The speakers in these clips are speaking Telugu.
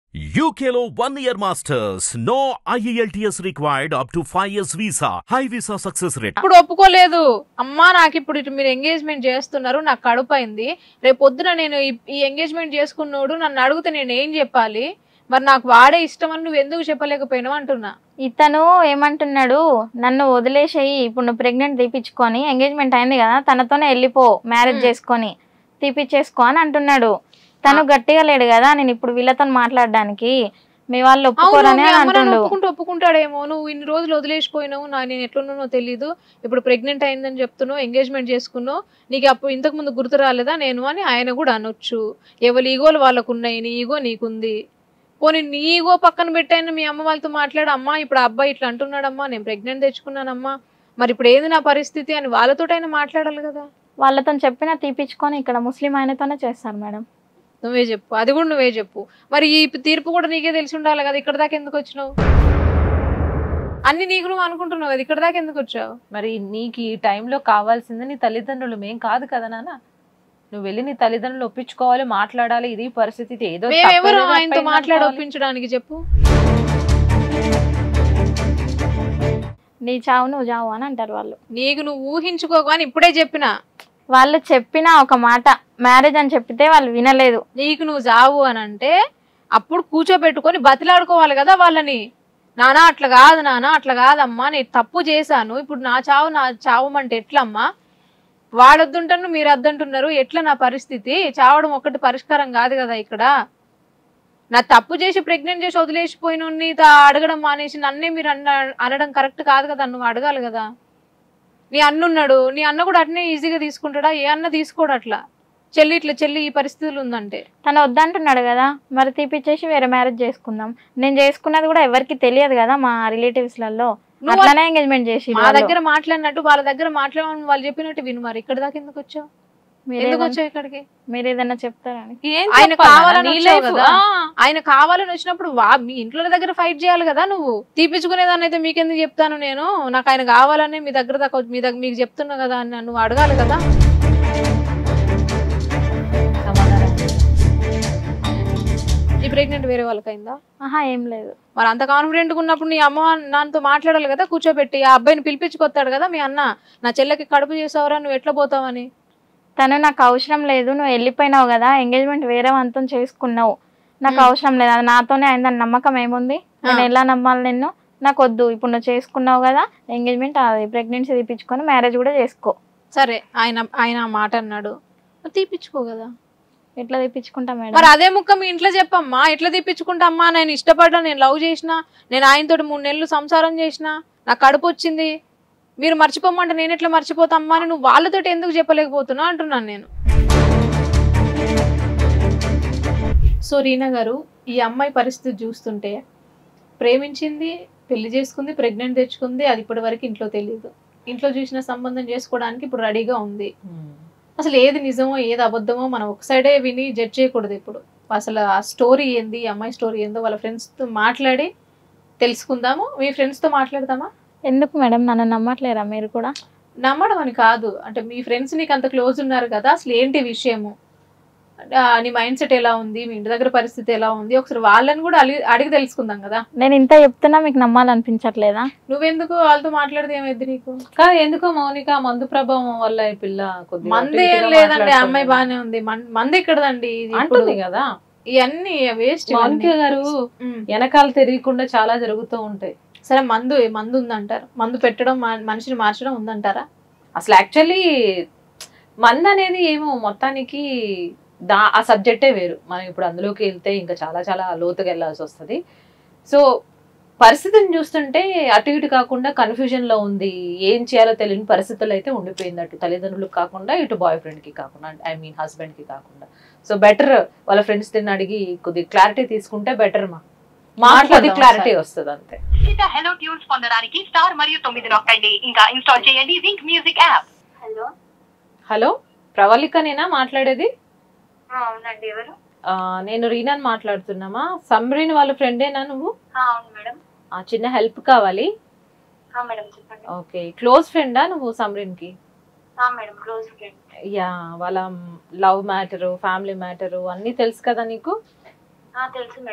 UKLO one year masters. No IELTS required up to 5 years visa. High visa success rate. ఇప్పుడు ఒప్పుకోలేదు అమ్మా నాకు ఇప్పుడు ఇటు మీరు ఎంగేజ్మెంట్ చేస్తున్నారు నాకు కడుపు అయింది రేపు పొద్దున నేను ఈ- ఈ ఎంగేజ్మెంట్ చేసుకున్నోడు నన్ను అడిగితే నేను ఏం చెప్పాలి మరి నాకు వాడే ఇష్టం అని నువ్వు ఎందుకు చెప్పలేకపోయినావు అంటున్నా ఇతను ఏమంటున్నాడు నన్ను వదిలేసేయి ఇప్పుడు నువ్వు ప్రెగ్నెంట్ తీపిచ్చుకొని ఎంగేజ్మెంట్ అయింది కదా తనతోనే వెళ్ళిపో మ్యారేజ్ Hmm. చేసుకొని తీపిచ్చేసుకో అని అంటున్నాడు తను గట్టిగా లేడు కదా నేను ఇప్పుడు వీళ్ళతో మాట్లాడడానికి మీ వాళ్ళు అవును ఒప్పుకోరని మీ అని అమ్మ నన్ను అంటుండు ఒప్పుకుంటూ ఒప్పుకుంటాడేమో నువ్వు ఇన్ని రోజులు వదిలేసిపోయినావు నా నేను ఎట్లున్నానో తెలియదు ఇప్పుడు ప్రెగ్నెంట్ అయిందని చెప్తున్నావు ఎంగేజ్మెంట్ చేసుకున్నావు నీకు అప్పుడు ఇంతకు ముందు గుర్తు రాలేదా నేను అని ఆయన కూడా అనొచ్చు ఎవరి ఈగోలు వాళ్ళకు ఉన్నాయి నీ ఈగో నీకుంది పోనీ నీ ఈగో పక్కన పెట్టైనా మీ అమ్మ వాళ్ళతో మాట్లాడు అమ్మా ఇప్పుడు ఆ అబ్బాయి ఇట్లా అంటున్నాడమ్మా నేను ప్రెగ్నెంట్ తెచ్చుకున్నానమ్మా మరి ఇప్పుడు ఏంది నా పరిస్థితి అని వాళ్ళతోటైనా మాట్లాడాలి కదా వాళ్ళతో చెప్పినా తీపిచ్చుకొని ఇక్కడ ముస్లిం ఆయనతోనే చేస్తారు మేడం నువ్వే చెప్పు అది కూడా నువ్వే చెప్పు మరి ఈ తీర్పు కూడా నీకే తెలిసి ఉండాలి కదా ఇక్కడ దాకా ఎందుకు వచ్చినావు అన్ని నీకు నువ్వు అనుకుంటున్నావు కదా ఇక్కడ దాకా ఎందుకు వచ్చావు మరి నీకు ఈ టైంలో కావాల్సింది నీ తల్లిదండ్రులు మేం కాదు కదా నాన్న నువ్వు వెళ్ళి నీ తల్లిదండ్రులు ఒప్పించుకోవాలి మాట్లాడాలి ఇది పరిస్థితి ఇది ఏదో మేమెవరు తప్పేదో ఆయనతో తప్పైంది మాట్లాడి అనుకోవాలి. ఒప్పించడానికి చెప్పు నీ చావు నువ్వు చావు అని అంటారు వాళ్ళు నీకు నువ్వు ఊహించుకోకు అని ఇప్పుడే చెప్పిన వాళ్ళు చెప్పిన ఒక మాట మ్యారేజ్ అని చెప్పితే వాళ్ళు వినలేదు నీకు నువ్వు చావు అని అంటే అప్పుడు కూర్చోబెట్టుకొని బతిలాడుకోవాలి కదా వాళ్ళని నానా అట్లా కాదు నానా అట్లా కాదమ్మా నేను తప్పు చేశాను ఇప్పుడు నా చావు నా చావమంటే ఎట్లమ్మా వాడొద్దుంటాను మీరు వద్దంటున్నారు ఎట్లా నా పరిస్థితి చావడం ఒక్కటి పరిష్కారం కాదు కదా ఇక్కడ నా తప్పు చేసి ప్రెగ్నెంట్ చేసి వదిలేసిపోయిన అడగడం మానేసి నన్నే మీరు అన్న అనడం కరెక్ట్ కాదు కదా నువ్వు అడగాలి కదా నీ అన్నున్నాడు నీ అన్న కూడా అట్నే ఈజీగా తీసుకుంటాడా ఏ అన్న తీసుకోడు అట్లా చెల్లి ఇట్లా చెల్లి ఈ పరిస్థితులు ఉందంటే తను వద్దంటున్నాడు కదా మరి తీపిచ్చేసి వేరే మ్యారేజ్ చేసుకుందాం నేను చేసుకున్నది కూడా ఎవరికి తెలియదు కదా మా రిలేటివ్స్ లలో నువ్వు అట్లానే ఎంగేజ్మెంట్ చేసి మా దగ్గర మాట్లాడినట్టు వాళ్ళ దగ్గర మాట్లాడమని వాళ్ళు చెప్పినట్టు విను మరి ఇక్కడ దాకా ఎందుకు వచ్చావు ఎందుకు వచ్చావు ఇక్కడికి మీరు ఏదన్నా చెప్తారని ఏం ఆయన చెప్పాలి నాన్న? కావాలని నీ వచ్చావు life, కదా. ఆ. ఆయన కావాలని వచ్చినప్పుడు వా మీ ఇంట్లో దగ్గర ఫైట్ చేయాలి కదా నువ్వు తీపించుకునేదాన్ని అయితే మీకెందుకు చెప్తాను నేను నాకు ఆయన కావాలని మీ దగ్గర దాకా వచ్చి- మీ దగ్గర మీకు చెప్తున్నా కదా అని నువ్వు అడగాలి కదా సమాధానం. ఈ ప్రెగ్నెంట్ వేరే వాళ్ళకైందా ఆహా ఏం లేదు మరి అంత కాన్ఫిడెంట్ గా ఉన్నప్పుడు నీ అమ్మ నాన్నతో మాట్లాడాలి కదా కూర్చోబెట్టి ఆ అబ్బాయిని పిలిపించుకొస్తాడు కదా మీ అన్న నా చెల్లెకి కడుపు చేసావురా నువ్వు ఎట్లా పోతావని తను నాకు అవసరం లేదు నువ్వు వెళ్ళిపోయినావు కదా ఎంగేజ్మెంట్ వేరే వంతం చేసుకున్నావు నాకు మ్. అవసరం లేదు అది నాతోనే అయిందని నమ్మకం ఏముంది నేను ఆ. ఎలా నమ్మాలి నిన్ను నాకు వద్దు ఇప్పుడు నువ్వు చేసుకున్నావు కదా ఎంగేజ్మెంట్ అది ప్రెగ్నెన్సీ తీపించుకొని మ్యారేజ్ కూడా చేసుకో సరే ఆయన ఆయన ఆ మాట అన్నాడు మరి తీపిచ్చుకో కదా ఎట్లా తీపించుకుంటా మేడం మరి అదే ముక్క మీ ఇంట్లో చెప్పమ్మా ఎట్లా తీపిచ్చుకుంటా అమ్మా నేను ఇష్టపడ్డా నేను లవ్ చేసిన నేను ఆయనతోటి మూడు నెలలు సంసారం చేసిన నాకు కడుపు వచ్చింది మీరు మర్చిపోమంటే నేను ఎట్లా మర్చిపోతా అమ్మా అని నువ్వు వాళ్ళతోటి ఎందుకు చెప్పలేకపోతున్నా అంటున్నాను నేను సో రీనా గారు ఈ అమ్మాయి పరిస్థితి చూస్తుంటే ప్రేమించింది పెళ్లి చేసుకుంది ప్రెగ్నెంట్ తెచ్చుకుంది అది ఇప్పటి వరకు ఇంట్లో తెలియదు ఇంట్లో చూసిన సంబంధం చేసుకోవడానికి ఇప్పుడు రెడీగా ఉంది ఉమ్. అసలు ఏది నిజమో ఏది అబద్ధమో మనం ఒక సైడే విని జడ్జ్ చేయకూడదు ఇప్పుడు అసలు ఆ స్టోరీ ఏంది ఈ అమ్మాయి స్టోరీ ఏందో వాళ్ళ ఫ్రెండ్స్తో మాట్లాడి తెలుసుకుందాము మీ ఫ్రెండ్స్తో మాట్లాడదామా ఎందుకు మేడం నన్ను నమ్మట్లేరా మీరు కూడా నమ్మడం అని కాదు అంటే మీ ఫ్రెండ్స్ నీకు అంత క్లోజ్ ఉన్నారు కదా అసలు ఏంటి విషయము ఆ, నీ మైండ్ సెట్ ఎలా ఉంది మీ ఇంటి దగ్గర పరిస్థితి ఎలా ఉంది ఒకసారి వాళ్ళని కూడా అడిగి అడిగి తెలుసుకుందాం కదా నేను ఇంత చెప్తున్నా మీకు నమ్మాలనిపించట్లేదా నువ్వెందుకు వాళ్ళతో మాట్లాడితే ఏమైంది నీకు కాదు ఎందుకో మౌనిక మందు ప్రభావం వల్ల ఈ పిల్ల కొద్దిగా మంది అటు ఏం ఇటుగా లేదండి ఆ అమ్మాయి మాట్లాడుతుంది. బానే ఉంది మన్- మంది ఎక్కడదండి ఇది ఇప్పుడు అంటుంది కదా ఇవన్నీ వేస్ట్ మౌనిక గారు వెనకాల తెలియకుండా చాలా జరుగుతూ ఉంటాయి సరే మందు మందు ఉందంటారు మందు పెట్టడం మా- మనిషిని మార్చడం ఉందంటారా అసలు యాక్చువల్లీ మంద అనేది ఏమో మొత్తానికి దా ఆ సబ్జెక్టే వేరు మనం ఇప్పుడు అందులోకి వెళ్తే ఇంకా చాలా చాలా లోతుగా వెళ్ళాల్సి వస్తుంది సో పరిస్థితిని చూస్తుంటే అటు ఇటు కాకుండా కన్ఫ్యూజన్ లో ఉంది ఏం చేయాలో తెలియని పరిస్థితులు అయితే ఉండిపోయింది అటు తల్లిదండ్రులకు కాకుండా ఇటు బాయ్ ఫ్రెండ్ కి కాకుండా ఐ మీన్ హస్బెండ్ కి కాకుండా సో బెటర్ వాళ్ళ ఫ్రెండ్స్ తిని అడిగి కొద్ది క్లారిటీ తీసుకుంటే బెటర్ మా మాకు కొద్ది మాట్లాడదాం క్లారిటీ ఒకసారి. వస్తుంది అంతే ఉచిత హెలో ట్యూన్స్ పొందడానికి స్టార్ మరియు తొమ్మిది నొక్కండి ఇంకా ఇన్స్టాల్ చేయండి Wynk music app hello hello ప్రవళికనేనా మాట్లాడేది అవునండి ఎవరు ఆ, నేను రీనాని మాట్లాడుతున్నామా సమ్రీన్ వాళ్ళ ఫ్రెండేనా నువ్వు అవును మేడం ఆ, చిన్న హెల్ప్ కావాలి మేడం చెప్పండి ఓకే క్లోజ్ ఫ్రెండా నువ్వు సమ్రీన్ కి మేడం క్లోజ్ ఫ్రెండ్ యా వాళ్ళ లవ్ మ్యాటరు ఫ్యామిలీ మ్యాటరు అన్నీ తెలుసు కదా నీకు తెలుసు మేడం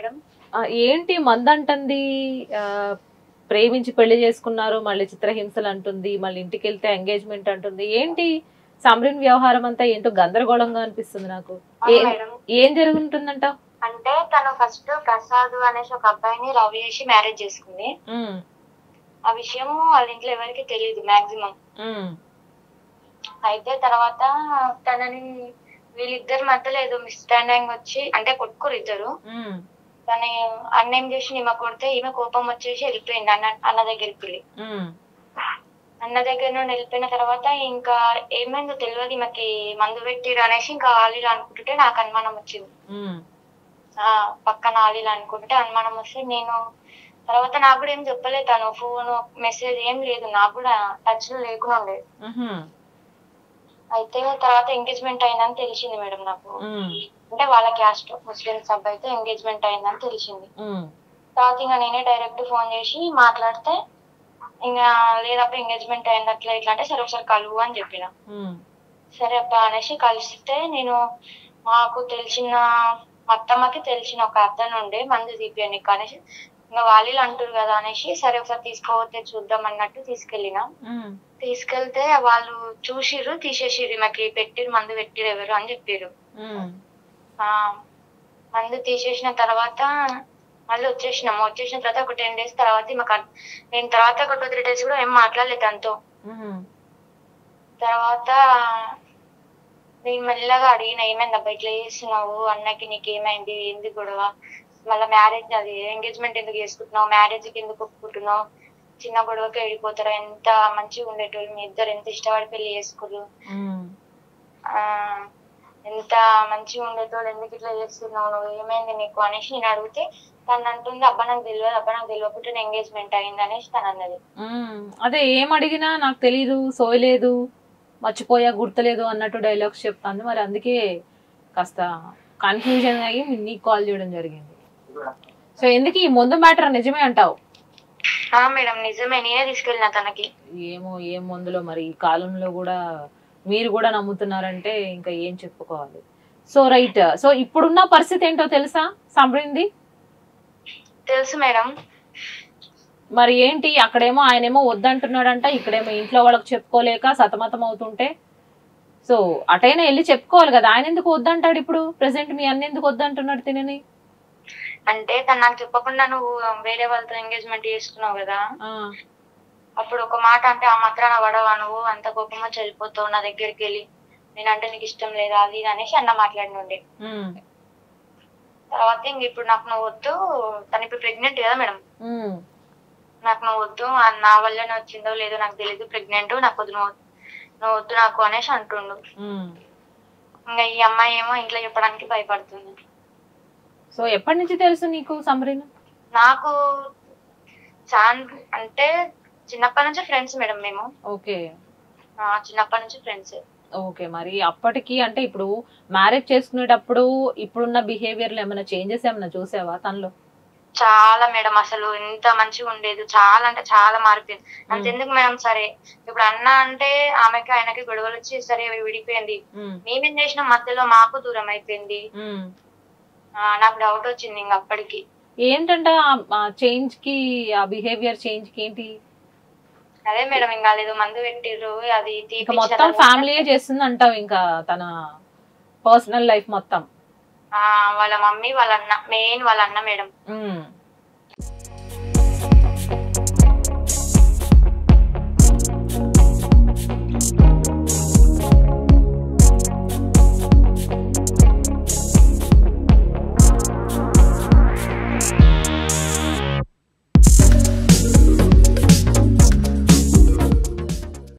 ఆ, ఏంటి మందంటుంది ఆ, ప్రేమించి పెళ్లి చేసుకున్నారు మళ్ళీ చిత్రహింసలు అంటుంది మళ్ళీ ఇంటికి వెళ్తే ఎంగేజ్మెంట్ అంటుంది ఏంటి సమరిన్ వ్యవహారం అంతా ఏంటో గందరగోళంగా అనిపిస్తుంది నాకు ఏ- మేడం ఏం జరుగుతుందంట అంటే తను ఫస్ట్ ప్రసాద్ అనేసి ఒక అబ్బాయిని లవ్ చేసి మ్యారేజ్ చేసుకుంది ఆ విషయం వాళ్ళ ఇంట్లో ఎవరికి తెలియదు మాక్సిమం అయితే తర్వాత తనని వీళ్ళిద్దరి మధ్యలో ఏదో మిస్అండర్స్టాండింగ్ వచ్చి అంటే కొట్టుకురు ఇద్దరు తను అన్న ఏం చేసి ఈమె కొడితే ఈమె కోపం వచ్చేసి వెళ్ళిపోయింది అన్న అన్న దగ్గరికి వెళ్ళి అన్న దగ్గర నుండి వెళ్ళిపోయిన తర్వాత ఇంకా ఏమైందో తెలియదు ఈమెకి మందు పెట్టిరు అనేసి ఇంకా ఆలీలు అనుకుంటుంటే నాకు అనుమానం వచ్చింది ఆ పక్కన ఆలీలు అనుకుంటే అనుమానం వస్తే నేను తర్వాత నాకు కూడా ఏం చెప్పలేదు తను ఫోన్ మెసేజ్ ఏం లేదు నాకు కూడా టచ్ లో లేకుండా ఉండేది అయితే తర్వాత ఎంగేజ్మెంట్ అయిందని తెలిసింది మేడం నాకు అంటే వాళ్ళ క్యాస్ట్ ముస్లిమ్స్ అబ్బాయితో ఎంగేజ్మెంట్ అయిందని తెలిసింది తర్వాత ఇంకా నేనే డైరెక్ట్ ఫోన్ చేసి మాట్లాడితే ఇంకా లేదబ్బా ఎంగేజ్మెంట్ అయింది అట్లా ఇట్లా అంటే సరే ఒకసారి కలువు అని చెప్పిన సరే అబ్బా అనేసి కలిస్తే నేను మాకు తెలిసిన మా అత్తమ్మకి తెలిసిన ఒక అతను ఉండే మందు తీపియనికి అనేసి ఇంకా వాళ్ళు అంటారు కదా అనేసి సరే ఒకసారి తీసుకోవద్దే చూద్దాం అన్నట్టు తీసుకెళ్ళిన తీసుకెళ్తే వాళ్ళు చూసిర్రు తీసేసిర్రు మాకు పెట్టిరు మందు పెట్టిరు ఎవరు అని చెప్పారు ఆ మందు తీసేసిన తర్వాత మళ్ళీ వచ్చేసినాము వచ్చేసిన తర్వాత ఒక టెన్ డేస్ తర్వాత మాకు అర్- నేను తర్వాత ఒక టూ త్రీ డేస్ కూడా ఏం మాట్లాడలేదు తనతో తర్వాత నేను మెల్లగా అడిగిన ఏమైంది అబ్బా ఇట్లా చేస్తున్నావు అన్నకి నీకు ఏమైంది ఏంది గొడవ మళ్ళీ మ్యారేజ్ అది ఎంగేజ్మెంట్ ఎందుకు చేసుకుంటున్నావు మ్యారేజ్ కి ఎందుకు ఒప్పుకుంటున్నావు చిన్న గొడవకి వెళ్ళిపోతారా ఎంత మంచిగా ఉండేటోళ్ళు మీ ఇద్దరు ఎంత ఇష్టపడి పెళ్లి చేసుకురు ఆ ఎంత మంచిగా ఉండేటోళ్ళు ఎందుకు ఇట్లా చేస్తున్నావు నువ్వు ఏమైంది నీకు అనేసి నేను అడిగితే తను అంటుంది అబ్బా నాకు తెలియదు అబ్బా నాకు తెలియకుంటే ఎంగేజ్మెంట్ అయింది అనేసి తను అన్నది అదే ఏం అడిగినా నాకు తెలీదు సోయలేదు మర్చిపోయా గుర్తులేదు అన్నట్టు డైలాగ్స్ చెప్తాను మరి అందుకే కాస్త కన్ఫ్యూజన్ అయ్యి నీకు కాల్ చేయడం జరిగింది సో ఎందుకు ఈ ముందు మ్యాటర్ నిజమే అంటావు ఆ మేడం నిజమే నేనే తీసుకెళ్ళిన తనకి ఏమో ఏం మందులో మరి ఈ కాలంలో కూడా మీరు కూడా నమ్ముతున్నారంటే ఇంకా ఏం చెప్పుకోవాలి సో రైట్ సో ఇప్పుడున్న పరిస్థితి ఏంటో తెలుసా సంప్రింది తెలుసు మేడం మరి ఏంటి అక్కడేమో ఆయనేమో వద్దంటున్నాడంట ఇక్కడేమో ఇంట్లో వాళ్ళకి చెప్పుకోలేక సతమతం అవుతుంటే సో అటైనా వెళ్ళి చెప్పుకోవాలి కదా ఆయన ఎందుకు వద్దంటాడు ఇప్పుడు ప్రెసెంట్ మీ అన్న ఎందుకు వద్దంటున్నాడు తినని అంటే తను నాకు చెప్పకుండా నువ్వు వేరే వాళ్ళతో ఎంగేజ్మెంట్ చేసుకున్నావు కదా ఆ, అప్పుడు ఒక మాట అంటే ఆ మాత్రాన పడవా నువ్వు అంత కోపంగా చెల్లిపోతావు నా దగ్గరికి వెళ్ళి నేనంటే నీకు ఇష్టం లేదా అది ఇది అనేసి అన్న మాట్లాడినుండే ఉమ్, తర్వాత ఇంక ఇప్పుడు నాకు నువ్వు వద్దు తను ఇప్పుడు ప్రెగ్నెంట్ కదా మేడం ఉమ్, నాకు నువ్వు వద్దు ఆ నా వల్లనే వచ్చిందో లేదో నాకు తెలియదు ప్రెగ్నెంట్ నాకు వద్దు నువ్వు నువ్వు వద్దు నాకు అనేసి అంటుండు ఉమ్. ఇంకా ఈ అమ్మాయి ఏమో ఇంట్లో చెప్పడానికి భయపడుతుంది సో ఎప్పటి నుంచి తెలుసు నీకు సమరీన్ నాకు చాన్ అంటే చిన్నప్పటి నుంచి ఫ్రెండ్స్ మేడం మేము ఓకే ఆ, చిన్నప్పటి నుంచి ఫ్రెండ్స్ ఓకే మరి అప్పటికి అంటే ఇప్పుడు మ్యారేజ్ చేసుకునేటప్పుడు ఇప్పుడున్న బిహేవియర్ లో ఏమైనా చేంజెస్ ఏమైనా చూసావా తనలో చాలా మేడం అసలు ఎంత మంచిగా ఉండేది చాలా అంటే చాలా మారిపోయింది అంతెందుకు మేడం సరే ఇప్పుడు అన్న అంటే ఆమెకి ఆయనకి గొడవలు వచ్చి సరే విడిపోయింది ఉమ్, మేమేం చేసిన మధ్యలో మాకు దూరం అయిపోయింది ఉమ్. ఆ, నాకు డౌట్ వచ్చింది ఇంక అప్పటికి ఏంటంట చేంజ్ కి ఆ బిహేవియర్ చేంజ్ కి ఏంటి అదే మేడం ఇంకా లేదు మందు పెట్టిర్రు అది ఇంకా తీపిచ్చిన మొత్తం తర్వాత, ఫ్యామిలీయే చేస్తుంది అంటావు ఇంకా తన పర్సనల్ లైఫ్ మొత్తం ఆ, వాళ్ళ మమ్మీ వాళ్ళ అన్న మెయిన్ వాళ్ళ అన్న మేడం ఉమ్,